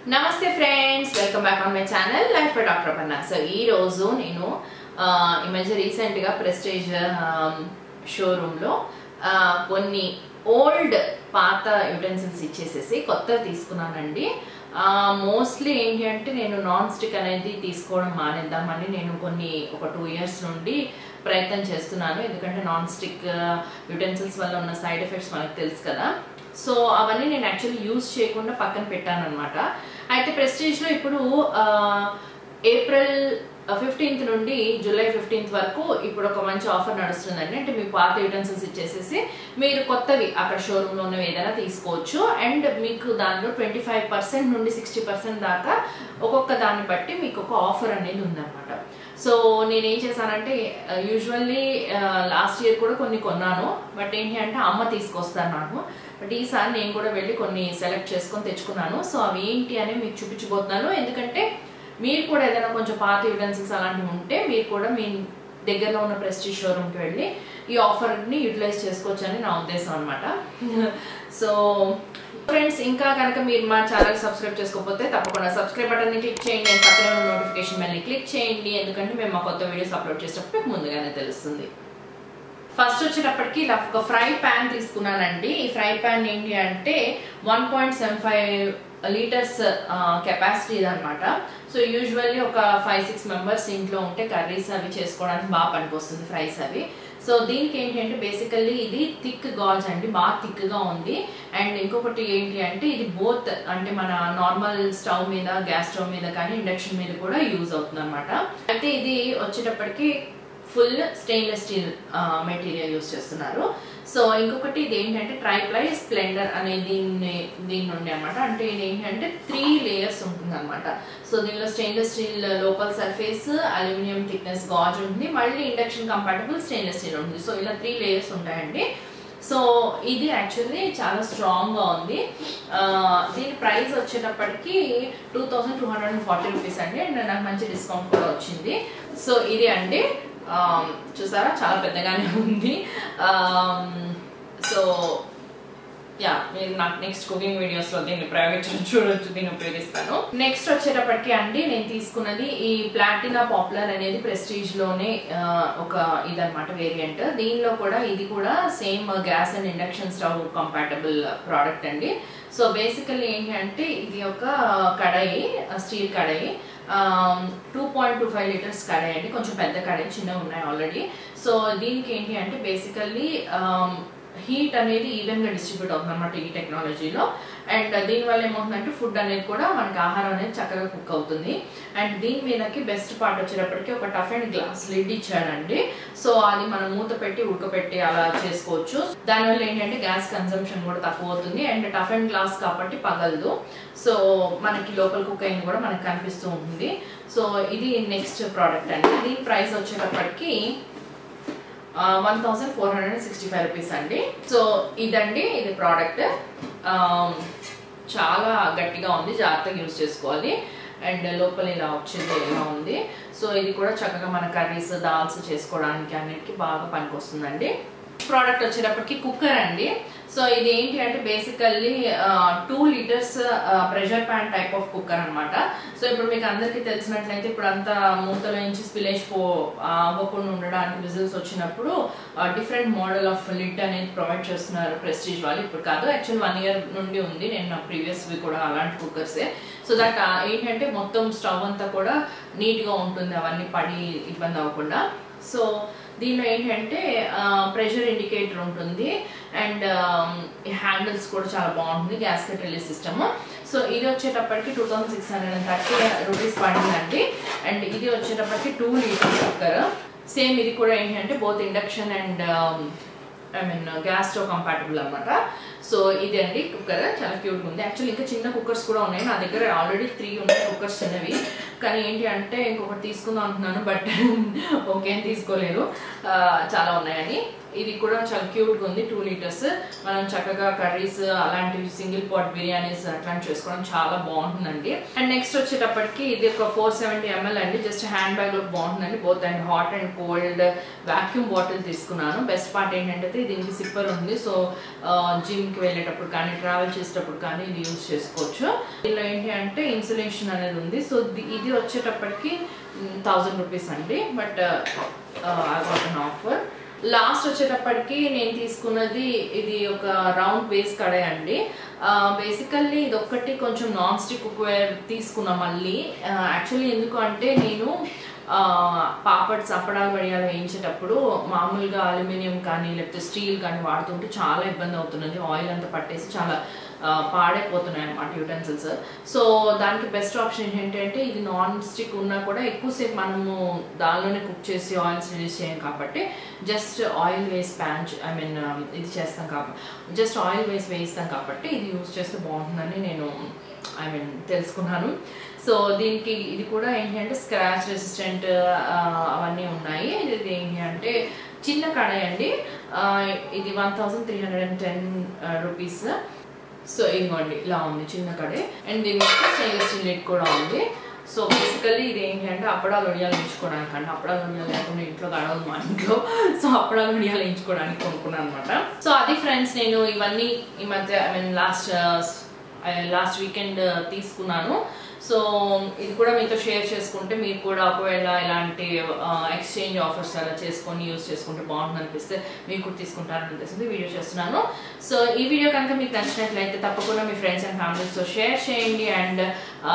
నమస్తే friends welcome back on my channel life by doctor Panna so ఈ రోజు నేను ఆ, ఈ మధ్య రీసెంట్గా ప్రెస్టేజ్ షోరూంలో కొన్ని ఓల్డ్ పాత యుటెన్సిల్స్ ఇచ్చేసేసి కొత్తవి తీసుకున్నానండి మోస్ట్లీ ఏంటి అంటే నేను నాన్ స్టిక్ అనేది తీసుకోవడం మానేద్దామని నేను కొన్ని ఒక టూ ఇయర్స్ నుండి ప్రయత్నం చేస్తున్నాను ఎందుకంటే నాన్ స్టిక్ యుటెన్సిల్స్ వల్ల ఉన్న సైడ్ ఎఫెక్ట్స్ మనకు తెలుసు కదా సో అవన్నీ నేను యాక్చువల్లీ యూజ్ చేయకుండా పక్కన పెట్టాను అనమాట అయితే ప్రెస్టీజ్లో ఇప్పుడు ఆ, ఏప్రిల్ ఫిఫ్టీన్త్ నుండి జూలై ఫిఫ్టీన్త్ వరకు ఇప్పుడు ఒక మంచి ఆఫర్ నడుస్తుందండి అంటే మీ పాత యూటెన్సిల్స్ ఇచ్చేసేసి మీరు కొత్తవి అక్కడ షోరూంలో ఉన్నవి ఏదైనా తీసుకోవచ్చు అండ్ మీకు దానిలో ట్వంటీ ఫైవ్ పర్సెంట్ నుండి సిక్స్టీ పర్సెంట్ దాకా ఒక్కొక్క దాన్ని బట్టి మీకు ఒక ఆఫర్ అనేది ఉందన్నమాట సో నేను ఏం చేశానంటే యూజువల్లీ లాస్ట్ ఇయర్ కూడా కొన్ని కొన్నాను బట్ ఏంటి అంటే అమ్మ తీసుకొస్తాను నాకు బట్ ఈసారి నేను కూడా వెళ్ళి కొన్ని సెలెక్ట్ చేసుకొని తెచ్చుకున్నాను సో అవి ఏంటి అని మీకు చూపించబోతున్నాను ఎందుకంటే మీరు కూడా ఏదైనా కొంచెం పాత యూటెన్సిల్స్ అలాంటివి ఉంటే మీరు కూడా మీ దగ్గరలో ఉన్న ప్రెస్టీజ్ షోరూమ్కి వెళ్ళి ఈ ఆఫర్ని యూటిలైజ్ చేసుకోవచ్చు అని నా ఉద్దేశం అనమాట సో ఫ్రెండ్స్ ఇంకా కనుక మీరు మా ఛానల్ సబ్స్క్రైబ్ చేసుకోకపోతే తప్పకుండా సబ్స్క్రైబ్ బటన్ని క్లిక్ చేయండి అండ్ పక్కనే ఉన్న నోటిఫికేషన్ బెల్ని క్లిక్ చేయండి ఎందుకంటే మేము మా కొత్త వీడియోస్ అప్లోడ్ చేసేటప్పుడు మీకు ముందుగానే తెలుస్తుంది ఫస్ట్ వచ్చేటప్పటికి ఇలా ఒక ఫ్రై ప్యాన్ తీసుకున్నానండి ఈ ఫ్రై ప్యాన్ ఏంటి అంటే one point seven five litres capacity అనమాట సో యూజువల్లీ ఒక ఫైవ్ సిక్స్ మెంబర్స్ ఇంట్లో ఉంటే కర్రీస్ అవి చేసుకోవడానికి బాగా పనికొస్తుంది ఫ్రైస్ అవి సో దీనికి ఏంటి అంటే బేసికల్లీ ఇది థిక్ గాజ్ అండి బాగా థిక్గా ఉంది అండ్ ఇంకొకటి ఏంటి అంటే ఇది బోత్ అంటే మన నార్మల్ స్టవ్ మీద గ్యాస్ స్టవ్ మీద కానీ ఇండక్షన్ మీద కూడా యూజ్ అవుతుంది అనమాట అయితే ఇది వచ్చేటప్పటికి full stainless steel material use చేస్తున్నారు సో ఇంకొకటి ఇది ఏంటంటే ట్రైప్లై స్ప్లెండర్ అనే దీన్ని దీని నుండి అనమాట అంటే ఇది ఏంటంటే త్రీ లేయర్స్ ఉంటుంది అనమాట సో దీనిలో stainless steel local surface aluminium thickness gauge ఉంటుంది మళ్ళీ ఇండక్షన్ కంపాటబుల్ స్టెయిన్లెస్ స్టీల్ ఉంటుంది సో ఇలా త్రీ లేయర్స్ ఉంటాయండి సో ఇది యాక్చువల్లీ చాలా స్ట్రాంగ్గా ఉంది ఆ, దీని ప్రైస్ వచ్చేటప్పటికి two thousand two hundred and forty rupees అండి అండ్ నాకు మంచి డిస్కౌంట్ కూడా వచ్చింది సో ఇది అండి ఆ, చూసారా చాలా పెద్దగానే ఉంది సో యా నేను నాకు నెక్స్ట్ కుకింగ్ వీడియోస్ లో దీన్ని ప్రయోగించడం చూడొచ్చు దీన్ని ఉపయోగిస్తాను నెక్స్ట్ వచ్చేటప్పటికి అండి నేను తీసుకున్నది ఈ ప్లాటినా పాపులర్ అనేది ప్రెస్టీజ్ లోనే ఆ, ఒక ఇదన్నమాట వేరియంట్ దీనిలో కూడా ఇది కూడా same gas and induction stove compatible product అండి సో బేసికల్లీ ఏంటి అంటే ఇది ఒక కడాయి స్టీల్ కడాయి two point two five litres కడాయి అండి కొంచెం పెద్ద కడాయి చిన్నగా ఉన్నాయి ఆల్రెడీ సో దీనికి ఏంటి అంటే బేసికల్లీ హీట్ అనేది ఈవెన్గా డిస్ట్రిబ్యూట్ అవుతుంది అనమాట ఈ టెక్నాలజీలో అండ్ దీనివల్ల ఏమవుతుందంటే ఫుడ్ అనేది కూడా మనకి ఆహారం అనేది చక్కగా కుక్ అవుతుంది అండ్ దీని మీదకి బెస్ట్ పార్ట్ వచ్చేటప్పటికి ఒక టఫ్ అండ్ గ్లాస్ లిడ్ ఇచ్చాడండి సో అది మనం మూత పెట్టి ఉడకపెట్టి అలా చేసుకోవచ్చు దానివల్ల ఏంటంటే గ్యాస్ కన్సంప్షన్ కూడా తక్కువ అవుతుంది అండ్ టఫ్ అండ్ గ్లాస్ కాబట్టి పగలదు సో మనకి లోకల్ కుక్ అయింది కూడా మనకి కనిపిస్తూ ఉంటుంది సో ఇది నెక్స్ట్ ప్రోడక్ట్ అండి దీని ప్రైస్ వచ్చేటప్పటికి one thousand four hundred sixty five rupees అండి సో ఇదండి ఇది ప్రోడక్ట్ చాలా గట్టిగా ఉంది జాగ్రత్తగా యూజ్ చేసుకోవాలి అండ్ లోపల ఇలా వచ్చేది ఇలా ఉంది సో ఇది కూడా చక్కగా మన కర్రీస్ దాల్స్ చేసుకోవడానికి అన్నిటికీ బాగా పనికొస్తుందండి ప్రోడక్ట్ వచ్చేటప్పటికి కుక్కర్ అండి సో ఇది ఏంటి అంటే basically two litres pressure pan type of cooker అన్నమాట సో ఇప్పుడు మీకు అందరికీ తెలిసినట్లయితే ఇప్పుడు అంతా మూతలో నుంచి స్పిలేజ్ పో అవ్వకుండా ఉండడానికి విజిల్స్ వచ్చినప్పుడు డిఫరెంట్ మోడల్ ఆఫ్ లిడ్ అనేది ప్రొవైడ్ చేస్తున్నారు ప్రెస్టీజ్ వాళ్ళు ఇప్పుడు కాదు యాక్చువల్ వన్ ఇయర్ నుండి ఉంది నేను నా ప్రీవియస్వి కూడా అలాంటి కుక్కర్సే సో దట్ ఏంటంటే మొత్తం స్టవ్ అంతా కూడా నీట్గా ఉంటుంది అవన్నీ పడి ఇబ్బంది అవ్వకుండా సో దీనిలో ఏంటంటే ప్రెషర్ ఇండికేటర్ ఉంటుంది అండ్ హ్యాండిల్స్ కూడా చాలా బాగుంటుంది gas cut release system so ఇది వచ్చేటప్పటికి two thousand six hundred and thirty rupees పడిందండి అండ్ ఇది వచ్చేటప్పటికి టూ లీటర్స్ కుక్కర్ సేమ్ ఇది కూడా ఏంటంటే both induction and I mean gas stove compatible అనమాట సో ఇది అండి కుక్కర్ చాలా క్యూట్గా ఉంది యాక్చువల్లీ ఇంకా చిన్న కుక్కర్స్ కూడా ఉన్నాయి నా దగ్గర ఆల్రెడీ త్రీ ఉన్నాయి కుక్కర్స్ చిన్నవి కానీ ఏంటి అంటే ఇంకొకటి తీసుకుందాం అంటున్నాను బట్ ఓకే తీసుకోలేదు ఆ, చాలా ఉన్నాయని ఇది కూడా చాలా క్యూట్గా ఉంది టూ లీటర్స్ మనం చక్కగా కర్రీస్ అలాంటివి సింగిల్ పాట్ బిర్యానీస్ అట్లాంటి చేసుకోవడం చాలా బాగుంటుందండి అండ్ నెక్స్ట్ వచ్చేటప్పటికి ఇది ఒక ఫోర్ సెవెంటీ ఎంఎల్ అండి జస్ట్ హ్యాండ్ బ్యాగ్ లో బాగుంటుందండి both and hot and cold vacuum bottle తీసుకున్నాను బెస్ట్ పార్ట్ ఏంటంటే దీనికి సిప్పర్ ఉంది సో జిమ్కి వెళ్ళేటప్పుడు కానీ ట్రావెల్ చేసేటప్పుడు కానీ ఇది యూజ్ చేసుకోవచ్చు దీనిలో ఏంటి అంటే ఇన్సులేషన్ అనేది ఉంది సో ఇది వచ్చేటప్పటికి థౌజండ్ రూపీస్ అండి but I what an offer last వచ్చేటప్పటికి నేను తీసుకున్నది ఇది ఒక రౌండ్ బేస్ కడాయి అండి బేసికల్లీ ఇది ఒక్కటి కొంచెం నాన్ స్టిక్ కుక్వేర్ తీసుకున్నా మళ్ళీ యాక్చువల్లీ ఎందుకు అంటే నేను పాపడ్స్ అప్పడాలు వడియాలు వేయించేటప్పుడు మామూలుగా అల్యూమినియం కానీ లేకపోతే స్టీల్ కానీ వాడుతుంటే చాలా ఇబ్బంది అవుతున్నది ఆయిల్ అంతా పట్టేసి చాలా పాడైపోతున్నాయి అనమాట యూటెన్సిల్స్ సో దానికి బెస్ట్ ఆప్షన్ ఏంటంటే ఇది నాన్ స్టిక్ ఉన్నా కూడా ఎక్కువసేపు మనము దానిలోనే కుక్ చేసి ఆయిల్స్ రిలీజ్ చేయం కాబట్టి జస్ట్ ఆయిల్ వేసి ప్యాన్ ఐ మీన్ ఇది చేస్తాం కాబట్టి జస్ట్ ఆయిల్ వేసి వేయిస్తాం కాబట్టి ఇది యూస్ చేస్తే బాగుంటుందని నేను ఐ మీన్ తెలుసుకున్నాను సో దీనికి ఇది కూడా ఏంటి అంటే స్క్రాచ్ రెసిస్టెంట్ అవన్నీ ఉన్నాయి ఇది ఏంటి అంటే చిన్న కడాయి అండి ఇది one thousand three hundred and ten rupees so ఇదిగోండి ఇలా ఉంది చిన్న కడే అండ్ దీని స్టెయిన్లెస్ స్టీల్ లిడ్ కూడా ఉంది సో బేసికల్లీ ఇది ఏంటి అంటే అప్పడాలు వడియాలు వేయించుకోవడానికి అంటే అప్పడాలు వడియాలు లేకుండా ఇంట్లో గడవదు మా ఇంట్లో సో అప్పడాలు వడియాలు వేయించుకోవడానికి కొనుక్కున్నాను అనమాట సో అది ఫ్రెండ్స్ నేను ఇవన్నీ ఈ మధ్య I mean last last weekend తీసుకున్నాను సో ఇది కూడా మీతో షేర్ చేసుకుంటే మీరు కూడా ఒకవేళ ఇలాంటి ఎక్స్చేంజ్ ఆఫర్స్ అలా చేసుకొని యూస్ చేసుకుంటే బాగుంటుంది అనిపిస్తే మీరు కూడా తీసుకుంటారని అనిపిస్తుంది వీడియో చేస్తున్నాను సో ఈ వీడియో కనుక మీకు నచ్చినట్లయితే తప్పకుండా మీ ఫ్రెండ్స్ అండ్ ఫ్యామిలీస్తో షేర్ చేయండి అండ్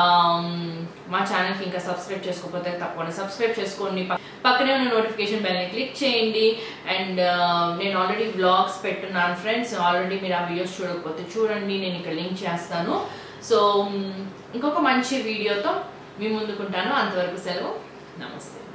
మా ఛానల్కి ఇంకా సబ్స్క్రైబ్ చేసుకోకపోతే తప్పకుండా సబ్స్క్రైబ్ చేసుకోండి పక్కనే ఉన్న నోటిఫికేషన్ బెల్ని క్లిక్ చేయండి అండ్ నేను ఆల్రెడీ వ్లాగ్స్ పెట్టున్నాను ఫ్రెండ్స్ ఆల్రెడీ మీరు ఆ వీడియోస్ చూడకపోతే చూడండి నేను ఇక్కడ లింక్ చేస్తాను సో ఇంకొక మంచి వీడియోతో మీ ముందుకుంటాను అంతవరకు సెలవు నమస్తే